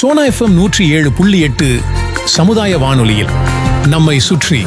Sona FM நூற்றி ஏழு புள்ளி எட்டு சமுதாய வானொலியில் நம்மை சுற்றி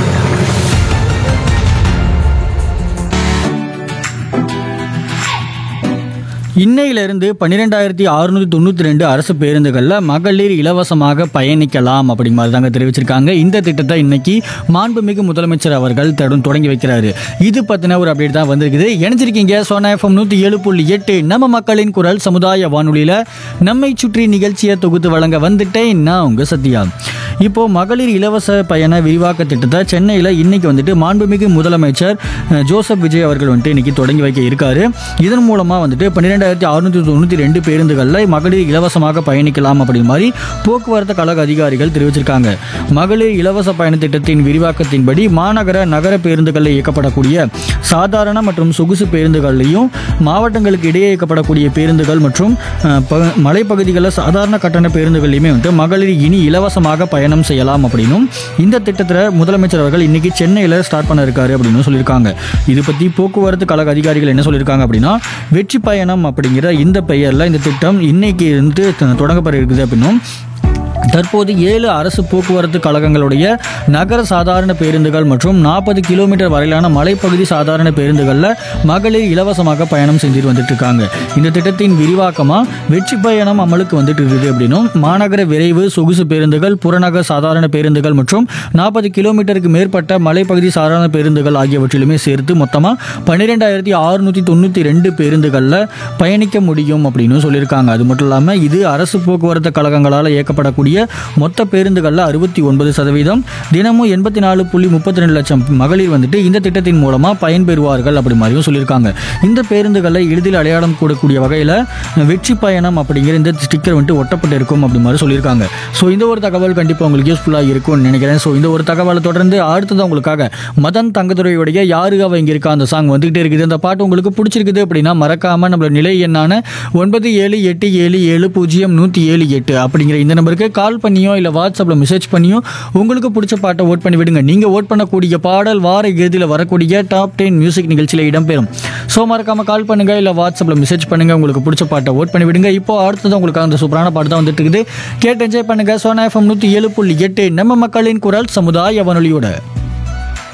இன்னையிலிருந்து பன்னிரெண்டாயிரத்தி அறுநூத்தி தொண்ணூற்றி ரெண்டு அரசு பேருந்துகளில் மகளிர் இலவசமாக பயணிக்கலாம் அப்படிங்கிற மாதிரி தாங்க தெரிவிச்சிருக்காங்க இந்த திட்டத்தை இன்னைக்கு மாண்புமிகு முதலமைச்சர் அவர்கள் தடும் தொடங்கி வைக்கிறாரு இது பற்றின ஒரு அப்டேட் தான் வந்திருக்குது இணைஞ்சிருக்கீங்க சோனா எஃப்எம் நூற்றி ஏழு புள்ளி எட்டு நம்ம மக்களின் குரல் சமுதாய வானொலியில் நம்மை சுற்றி நிகழ்ச்சியை தொகுத்து வழங்க வந்துட்டேன் நான் உங்கள் சத்யா இப்போ மகளிர் இலவச பயண விரிவாக்க திட்டத்தை சென்னையில் இன்னைக்கு வந்துட்டு மாண்புமிகு முதலமைச்சர் அஹ், ஜோசப் விஜய் அவர்கள் வந்துட்டு இன்னைக்கு தொடங்கி வைக்க இருக்காரு இதன் மூலமாக வந்துட்டு பன்னிரெண்டாயிரத்தி அறுநூத்தி தொண்ணூற்றி ரெண்டு பேருந்துகளில் மகளிர் இலவசமாக பயணிக்கலாம் அப்படிங்கிற மாதிரி போக்குவரத்து கழக அதிகாரிகள் தெரிவிச்சிருக்காங்க மகளிர் இலவச பயண திட்டத்தின் விரிவாக்கத்தின்படி மாநகர நகர பேருந்துகளில் இயக்கப்படக்கூடிய சாதாரண மற்றும் சொகுசு பேருந்துகள்லையும் மாவட்டங்களுக்கு இடையே இயக்கப்படக்கூடிய பேருந்துகள் மற்றும் அஹ், ப- மலைப்பகுதிகளில் சாதாரண கட்டண பேருந்துகள்லையுமே வந்துட்டு மகளிர் இனி இலவசமாக பயணம் செய்யலாம் அப்படின்னும் இந்த திட்டத்தில் முதலமைச்சர் அவர்கள் இன்னைக்கு சென்னையில் ஸ்டார்ட் பண்ண இருக்காரு அப்படின்னு சொல்லியிருக்காங்க இது பற்றி போக்குவரத்து கழக அதிகாரிகள் என்ன சொல்லியிருக்காங்க அப்படின்னா வெற்றி பயணம் அப்படிங்கிற இந்த பெயரில் இந்த திட்டம் இன்னைக்கு இருந்து த- தொடங்கப்பட இருக்குது அப்படின்னும் தற்போது ஏழு அரசு போக்குவரத்து கழகங்களுடைய நகர சாதாரண பேருந்துகள் மற்றும் நாற்பது கிலோமீட்டர் வரையிலான மலைப்பகுதி சாதாரண பேருந்துகளில் மகளிர் இலவசமாக பயணம் செஞ்சுட்டு வந்துட்டு இருக்காங்க இந்த திட்டத்தின் விரிவாக்கமாக வெற்றி பயணம் அமலுக்கு வந்துட்டு இருக்குது அப்படின்னும் மாநகர விரைவு சொகுசு பேருந்துகள் புறநகர் சாதாரண பேருந்துகள் மற்றும் நாற்பது கிலோமீட்டருக்கு மேற்பட்ட மலைப்பகுதி சாதாரண பேருந்துகள் ஆகியவற்றிலுமே சேர்த்து மொத்தமாக பன்னிரெண்டாயிரத்தி அறுநூற்றி தொண்ணூற்றி ரெண்டு பேருந்துகளில் பயணிக்க முடியும் அப்படின்னு சொல்லியிருக்காங்க அது மட்டும் இல்லாமல் இது அரசு போக்குவரத்து கழகங்களால் இயக்கப்படக்கூடிய மொத்த பேருந்துகளில் அறுபத்தி ஒன்பது சதவீதம் தினமும் எண்பத்தி நாலு புள்ளி முப்பத்தி ரெண்டு லட்சம் மகளிர் வந்துட்டு இந்த திட்டத்தின் மூலமாக பயன்பெறுவார்கள் அப்படி மாதிரியும் சொல்லியிருக்காங்க இந்த பேருந்துகளை எளிதில் அடையாளம் கூடக்கூடிய வகையில் வெற்றி பயணம் அப்படிங்கிற இந்த ஸ்டிக்கர் வந்துட்டு ஒட்டப்பட்டு இருக்கும் அப்படி மாதிரி சொல்லியிருக்காங்க ஸோ இந்த ஒரு தகவல் கண்டிப்பாக உங்களுக்கு யூஸ்ஃபுல்லாக இருக்கும்னு நினைக்கிறேன் ஸோ இந்த ஒரு தகவலை தொடர்ந்து அடுத்தது உங்களுக்காக மதன் தங்கதுரையுடைய யாரு அவ இங்கே இருக்கா அந்த சாங் வந்துகிட்டே இருக்குது அந்த பாட்டு உங்களுக்கு பிடிச்சிருக்குது அப்படின்னா மறக்காம நம்மளோட நிலை எண்ணான ஒன்பது ஏழு எட்டு ஏழு ஏழு பூஜ்ஜியம் நூற்றி ஏழு எட்டு அப்படிங்கிற இந்த நம்பருக்கு கால் பண்ணியோ இல்லை வாட்ஸ்அப்பில் மெசேஜ் பண்ணியோ உங்களுக்கு பிடிச்ச பாட்டை ஓட் பண்ணி விடுங்க நீங்கள் ஓட் பண்ணக்கூடிய பாடல் வார இறுதியில் வரக்கூடிய டாப் டென் மியூசிக் நிகழ்ச்சியில் இடம்பெறும் ஸோ மறக்காம கால் பண்ணுங்க இல்லை வாட்ஸ்அப்பில் மெசேஜ் பண்ணுங்க உங்களுக்கு பிடிச்ச பாட்டை ஓட் பண்ணி விடுங்க இப்போ அடுத்தது உங்களுக்கு அந்த சூப்பரான பாட்டு தான் வந்துட்டு இருக்குது கேட்டு என்ஜாய் பண்ணுங்க சோனா எஃப்எம் நூற்றி ஏழு புள்ளி எட்டு நம்ம மக்களின் குரல் சமுதாய வானொலியோட